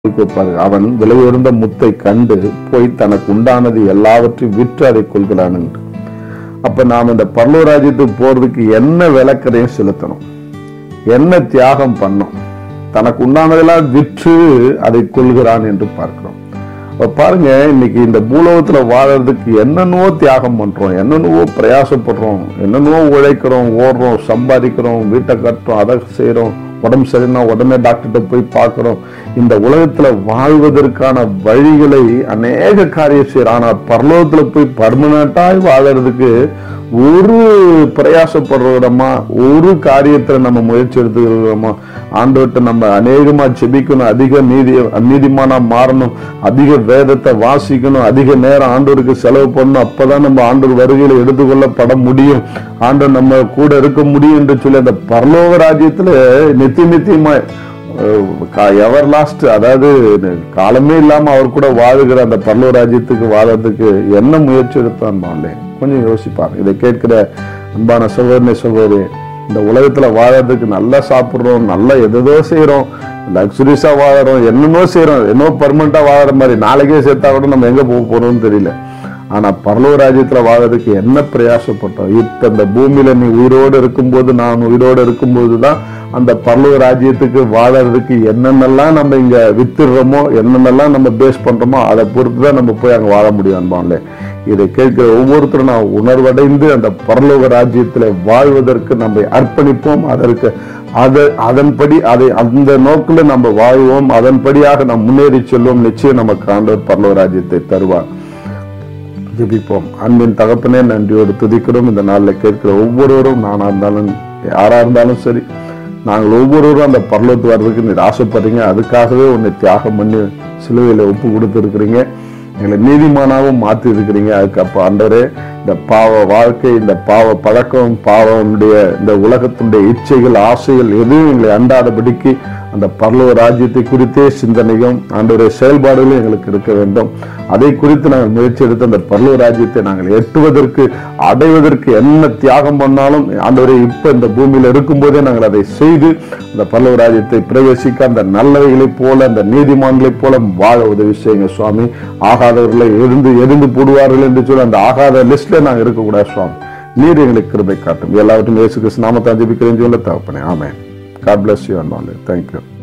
வைப்பாரு அவன் விலையுயர்ந்த முத்தை கண்டு போய் தனக்கு உண்டானது எல்லாவற்றையும் விற்று அதை கொள்கிறான் என்று அப்ப நாம் இந்த பரலோராஜ்யத்துக்கு போறதுக்கு என்ன விளக்கரையும் செலுத்தணும் என்ன தியாகம் பண்ணோம் தனக்கு உண்டானதெல்லாம் விற்று அதை கொள்கிறான் என்று பார்க்கிறோம் அப்ப பாருங்க இன்னைக்கு இந்த பூலோகத்துல வாழறதுக்கு என்னென்னவோ தியாகம் பண்றோம் என்னென்னவோ பிரயாசப்படுறோம் என்னென்னவோ உழைக்கிறோம் ஓடுறோம் சம்பாதிக்கிறோம் வீட்டை கட்டுறோம் அதை செய்றோம் உடம்பு சரியில்லைனா உடனே டாக்டர்கிட்ட போய் பார்க்கிறோம் இந்த உலகத்துல வாழ்வதற்கான வழிகளை அநேக காரியம் செய்யறோம் ஆனா பரலோகத்துல போய் பர்மனண்டாய் வாழறதுக்கு ஒரு பிரயாசப்படுறோமா ஒரு காரியத்துல நம்ம முயற்சி எடுத்துக்கிறோமா ஆண்டவர்கிட்ட நம்ம அநேகமா ஜெபிக்கணும் அதிக நீதி நீதிமானா மாறணும் அதிக வேதத்தை வாசிக்கணும் அதிக நேரம் ஆண்டவருக்கு செலவு பண்ணணும் அப்பதான் நம்ம ஆண்டவர் வருகையில எடுத்துக்கொள்ளப்பட முடியும் ஆண்டவர் நம்ம கூட இருக்க முடியும் என்று சொல்லி அந்த பரலோக ராஜ்யத்துல நித்திய நித்தியமா எவர் லாஸ்ட் அதாவது காலமே இல்லாம அவர் கூட வாழுகிற அந்த பரலோக ராஜ்யத்துக்கு வாழறதுக்கு என்ன முயற்சி எடுத்தான் கொஞ்சம் யோசிப்பார் இதை கேட்கிற அன்பான சகோதரனை சகோதரி இந்த உலகத்துல வாழறதுக்கு நல்லா சாப்பிடுறோம் நல்லா எதோ செய்யறோம் லக்ஸுரியஸா வாழறோம் என்னமோ செய்யறோம் என்னமோ பர்மனண்டா வாழற மாதிரி நாளைக்கே சேர்த்தா கூட நம்ம எங்க போக போறோம்னு தெரியல ஆனா பரலோக ராஜ்யத்துல வாழறதுக்கு என்ன பிரயாசப்பட்டோம் இப்ப இந்த பூமியில நீ உயிரோடு இருக்கும்போது நான் உயிரோடு இருக்கும்போது தான் அந்த பரலோக ராஜ்யத்துக்கு வாழறதுக்கு என்னென்னலாம் நம்ம இங்க வித்துடுறோமோ என்னென்னலாம் நம்ம பேஸ் பண்றோமோ அதை பொறுத்து தான் நம்ம போய் அங்க வாழ முடியும் அன்பான்ல இதை கேட்கிற ஒவ்வொருத்தரும் நான் உணர்வடைந்து அந்த பரலோக ராஜ்யத்துல வாழ்வதற்கு நம்ம அர்ப்பணிப்போம் அதற்கு அதை அதன்படி அதை அந்த நோக்கில் நம்ம வாழ்வோம் அதன்படியாக நாம் முன்னேறி செல்வோம் நிச்சயம் நமக்கு ஆண்டவர் பரலோக ராஜ்யத்தை தருவார் ஜெபிப்போம் அன்பின் தகப்பனே நன்றியோடு துதிக்கிறோம் இந்த நாளில் கேட்கிற ஒவ்வொருவரும் நானா இருந்தாலும் யாரா இருந்தாலும் சரி நாங்கள் ஒவ்வொருவரும் அந்த பரலோத்து வர்றதுக்கு நீர் ஆசைப்படுறீங்க அதுக்காகவே உன்னை தியாகம் பண்ணி சிலுவையில் ஒப்பு கொடுத்துருக்குறீங்க எங்களை நீதிமானாவும் மாற்றி இருக்கிறீங்க அதுக்கு அப்போ ஆண்டவரே இந்த பாவ வாழ்க்கை இந்த பாவ பழக்கம் பாவனுடைய இந்த உலகத்தினுடைய இச்சைகள் ஆசைகள் எதுவும் எங்களை அண்டாதபடிக்கு அந்த பரலோக ராஜ்யத்தை குறித்தே சிந்தனையும் ஆண்டவருடைய செயல்பாடுகளும் எங்களுக்கு இருக்க வேண்டும் அதை குறித்து நாங்கள் முயற்சி எடுத்து அந்த பரலோக ராஜ்யத்தை நாங்கள் எட்டுவதற்கு அடைவதற்கு என்ன தியாகம் பண்ணாலும் ஆண்டவரை இப்ப இந்த பூமியில இருக்கும்போதே நாங்கள் அதை செய்து அந்த பரலோக ராஜ்யத்தை பிரவேசிக்க அந்த நல்லவைகளைப் போல அந்த நீதிமான்களைப் போல வாழ உதவி செய்யுங்க சுவாமி ஆகாதவர்களை எழுந்து எரிந்து போடுவார்கள் என்று சொல்லி அந்த ஆகாத லிஸ்ட்ல நாங்கள் இருக்கக்கூடாது சுவாமி நீர் எங்களுக்கு கிருபை காட்டும் எல்லாவற்றையும் இயேசு கிறிஸ்து நாமத்தை ஜெபிக்கிறேன் சொல்ல தகப்பனே ஆமென் God bless you and all. Thank you.